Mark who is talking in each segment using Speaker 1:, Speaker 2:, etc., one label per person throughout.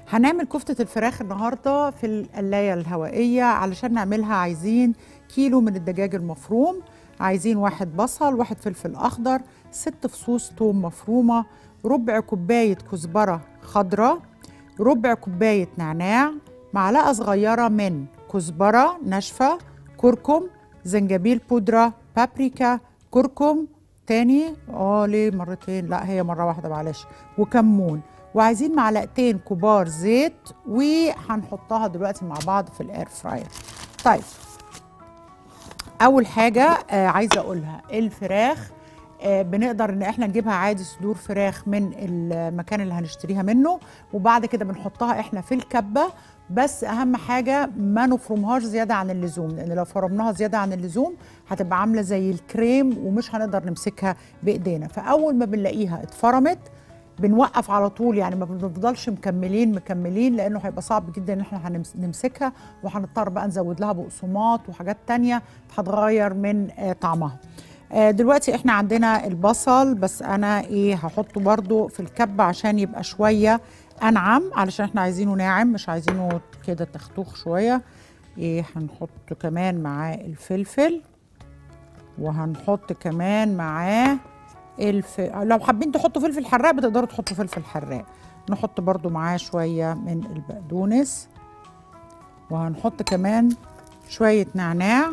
Speaker 1: هنعمل كفتة الفراخ النهاردة في القلاية الهوائية علشان نعملها عايزين كيلو من الدجاج المفروم عايزين واحد بصل واحد فلفل أخضر ست فصوص توم مفرومة ربع كوباية كزبرة خضراء ربع كوباية نعناع معلقة صغيرة من كزبرة ناشفة كركم زنجبيل بودرة بابريكا كركم تاني اه ليه مرتين لا هي مرة واحدة معلش وكمون وعايزين معلقتين كبار زيت وهنحطها دلوقتي مع بعض في الاير فراير طيب اول حاجه آه عايزه اقولها الفراخ آه بنقدر ان احنا نجيبها عادي صدور فراخ من المكان اللي هنشتريها منه وبعد كده بنحطها احنا في الكبه بس اهم حاجه ما نفرمهاش زياده عن اللزوم لان لو فرمناها زياده عن اللزوم هتبقى عامله زي الكريم ومش هنقدر نمسكها بايدينا فاول ما بنلاقيها اتفرمت بنوقف على طول يعني ما بنفضلش مكملين مكملين لانه هيبقى صعب جدا ان احنا هنمسكها وهنضطر بقى نزود لها بقسماط وحاجات تانية هتغير من آه طعمها آه دلوقتي احنا عندنا البصل بس انا ايه هحطه برضو في الكبة عشان يبقى شوية انعم علشان احنا عايزينه ناعم مش عايزينه كده تختوخ شوية ايه هنحط كمان معاه الفلفل وهنحط كمان معاه الف... لو حابين تحطوا فلفل حراق بتقدروا تحطوا فلفل حراق نحط برضو معاه شوية من البقدونس وهنحط كمان شوية نعناع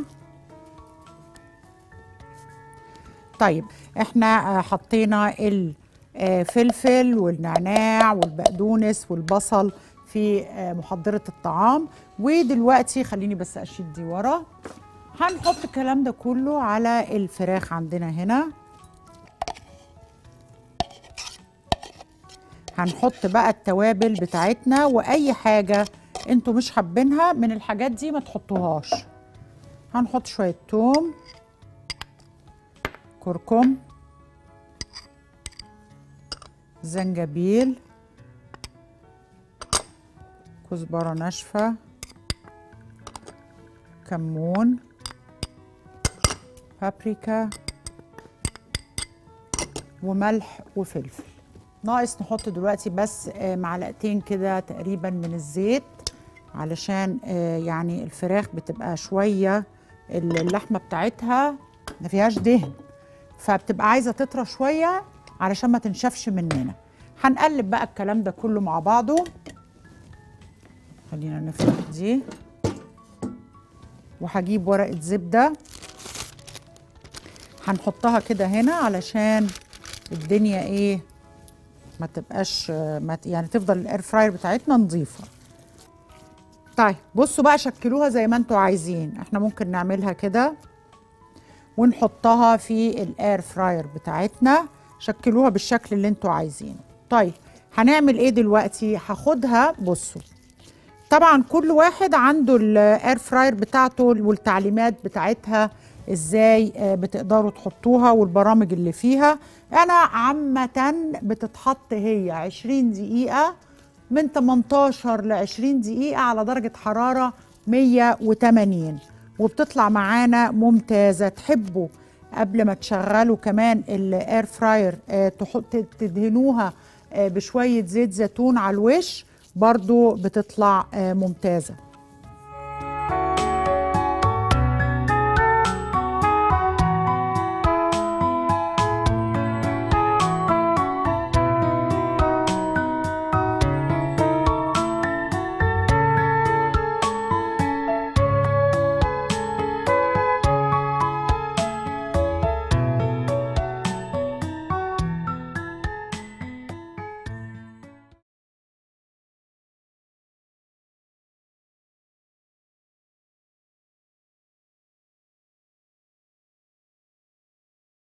Speaker 1: طيب احنا حطينا الفلفل والنعناع والبقدونس والبصل في محضرة الطعام ودلوقتي خليني بس اشيل دي ورا هنحط الكلام ده كله على الفراخ عندنا هنا هنحط بقى التوابل بتاعتنا واي حاجه انتوا مش حابينها من الحاجات دي ما تحطوهاش هنحط شويه توم كركم زنجبيل كزبره ناشفه كمون بابريكا وملح وفلفل ناقص نحط دلوقتي بس معلقتين كده تقريبا من الزيت علشان يعني الفراخ بتبقى شويه اللحمه بتاعتها ما فيهاش دهن فبتبقى عايزه تطرى شويه علشان ما تنشفش مننا هنقلب بقى الكلام ده كله مع بعضه خلينا نفتح دي وهجيب ورقه زبده هنحطها كده هنا علشان الدنيا ايه ما تبقاش ما يعني تفضل الاير فراير بتاعتنا نظيفه طيب بصوا بقى شكلوها زي ما انتوا عايزين احنا ممكن نعملها كده ونحطها في الاير فراير بتاعتنا شكلوها بالشكل اللي انتوا عايزينه طيب هنعمل ايه دلوقتي هاخدها بصوا طبعا كل واحد عنده الاير فراير بتاعته والتعليمات بتاعتها ازاي بتقدروا تحطوها والبرامج اللي فيها انا عامة بتتحط هي 20 دقيقة من 18 ل 20 دقيقة على درجة حرارة 180 وبتطلع معانا ممتازة تحبوا قبل ما تشغلوا كمان الاير فراير تحط تدهنوها بشوية زيت زيتون على الوش برضو بتطلع ممتازة